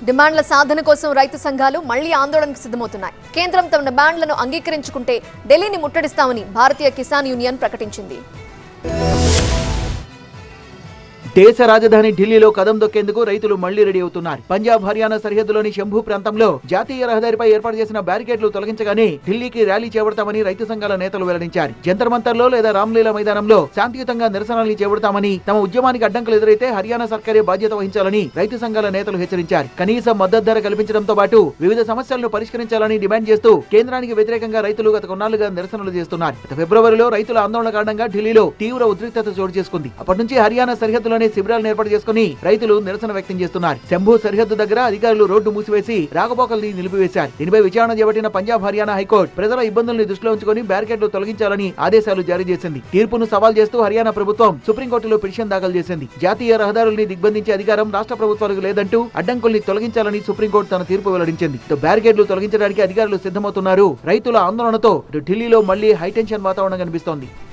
డిమాండ్ల సాధన కోసం రైతు సంఘాలు మళ్లీ ఆందోళనకు సిద్ధమవుతున్నాయి కేంద్రం తమ డిమాండ్లను అంగీకరించుకుంటే ఢిల్లీని ముట్టడిస్తామని భారతీయ కిసాన్ యూనియన్ ప్రకటించింది దేశ రాజధాని ఢిల్లీలో కదం దొక్కేందుకు రైతులు మళ్లీ రెడీ అవుతున్నారు పంజాబ్ హర్యానా సరిహద్దులోని శంభు ప్రాంతంలో జాతీయ రహదారిపై ఏర్పాటు చేసిన బ్యారికేడ్లు తొలగించగానే ఢిల్లీకి ర్యాలీ చేపడతామని రైతు సంఘాల నేతలు వెల్లడించారు జంతర్ మంతర్లో లేదా రామ్లీలా మైదానంలో శాంతియుతంగా నిరసనలు చేపడతామని తమ ఉద్యమానికి అడ్డంకులు ఎదురైతే హర్యానా సర్కారే బాధ్యత వహించాలని రైతు సంఘాల నేతలు హెచ్చరించారు కనీస మద్దతు ధర కల్పించడంతో పాటు వివిధ సమస్యలను పరిష్కరించాలని డిమాండ్ చేస్తూ కేంద్రానికి వ్యతిరేకంగా రైతులు గత కొన్నాళ్లుగా నిరసనలు చేస్తున్నారు గత ఫిబ్రవరిలో రైతుల ఆందోళన కారణంగా ఢిల్లీలో తీవ్ర ఉద్రిక్తత చోటు చేసుకుంది అప్పటి నుంచి హర్యానా సరిహద్దులోనే శిబిరాలను ఏర్పాటు చేసుకుని రైతులు నిరసన వ్యక్తం చేస్తున్నారు శంభు సరిహద్దు దగ్గర అధికారులు రోడ్డు మూసివేసి రాకపోకల్ని నిలిపివేశారు దీనిపై విచారణ చేపట్టిన పంజాబ్ హర్యానా హైకోర్టు ప్రజల ఇబ్బందుల్ని దృష్టిలో ఉంచుకొని బ్యారికేడ్లు తొలగించాలని ఆదేశాలు జారీ చేసింది తీర్పును సవాల్ చేస్తూ హర్యానా ప్రభుత్వం సుప్రీంకోర్టులో పిటిషన్ దాఖలు చేసింది జాతీయ రహదారుల్ని దిగ్బంధించే అధికారం రాష్ట్ర ప్రభుత్వాలకు లేదంటూ అడ్డంకుల్ని తొలగించాలని సుప్రీంకోర్టు తన తీర్పు వెల్లడించింది ఇటు బ్యారికేడ్లు తొలగించడానికి అధికారులు సిద్ధమవుతున్నారు రైతుల ఆందోళనతో ఇటు ఢిల్లీలో మళ్లీ హైటెన్షన్ వాతావరణం కనిపిస్తోంది